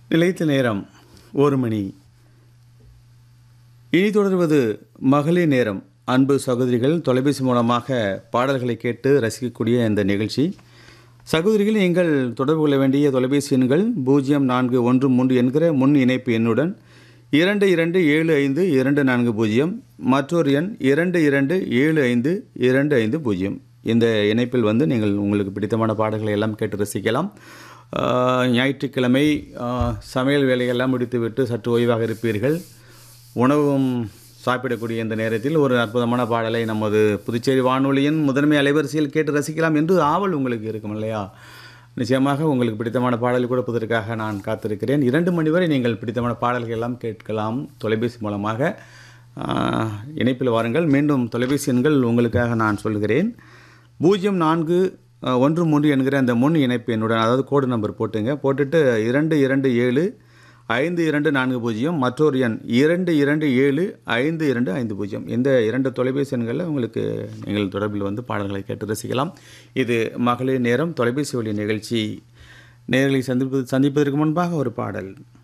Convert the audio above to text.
நிலைத்த நேரம் ஒரு மணி இனி தொடர்வது மகளிர் நேரம் அன்பு சகோதரிகள் தொலைபேசி மூலமாக பாடல்களை கேட்டு ரசிக்கக்கூடிய இந்த நிகழ்ச்சி சகோதரிகள் நீங்கள் தொடர்பு கொள்ள வேண்டிய தொலைபேசி எண்கள் பூஜ்ஜியம் நான்கு ஒன்று மூன்று என்கிற முன் இணைப்பு எண்ணுடன் இரண்டு இரண்டு ஏழு ஐந்து இரண்டு நான்கு பூஜ்ஜியம் மற்றொரு எண் இரண்டு இரண்டு ஏழு ஐந்து இரண்டு ஐந்து பூஜ்ஜியம் இந்த இணைப்பில் வந்து நீங்கள் உங்களுக்கு பிடித்தமான பாடல்களை எல்லாம் கேட்டு ரசிக்கலாம் ஆஹ், ஞாயிற்றுக்கிழமை ஆஹ், சமையல் வேலையெல்லாம் முடித்துவிட்டு சற்று ஓய்வாக இருப்பீர்கள் உணவும் சாப்பிடக்கூடிய இந்த நேரத்தில் ஒரு அற்புதமான பாடலை நமது புதுச்சேரி வானொலியின் முதன்மை அலைவரிசையில் கேட்டு ரசிக்கலாம் என்று ஆவல் உங்களுக்கு இருக்கும் இல்லையா நிச்சயமாக உங்களுக்கு பிடித்தமான பாடல் கொடுப்பதற்காக நான் காத்திருக்கிறேன் இரண்டு மணி வரை நீங்கள் பிடித்தமான பாடல்கள் எல்லாம் கேட்கலாம் தொலைபேசி மூலமாக ஆஹ், இணைப்பில் வாருங்கள் மீண்டும் தொலைபேசி எண்கள் உங்களுக்காக நான் சொல்கிறேன் பூஜ்ஜியம் நான்கு அஹ், ஒன்று மூன்று என்கிற அந்த முன் இணைப்பு எண்ணுடன் அதாவது கோடு நம்பர் போட்டுங்க போட்டுட்டு இரண்டு இரண்டு ஏழு ஐந்து இரண்டு நான்கு பூஜ்ஜியம் மற்றொரு எண் இரண்டு இரண்டு ஏழு ஐந்து இரண்டு ஐந்து பூஜ்ஜியம் இந்த இரண்டு தொலைபேசி எண்களில் உங்களுக்கு நீங்கள் தொடர்பில் வந்து பாடல்களை கேட்டு ரசிக்கலாம் இது மகளிர் நேரம் தொலைபேசி வழி நிகழ்ச்சி நேர்களை சந்திப்பது சந்திப்பதற்கு முன்பாக ஒரு பாடல்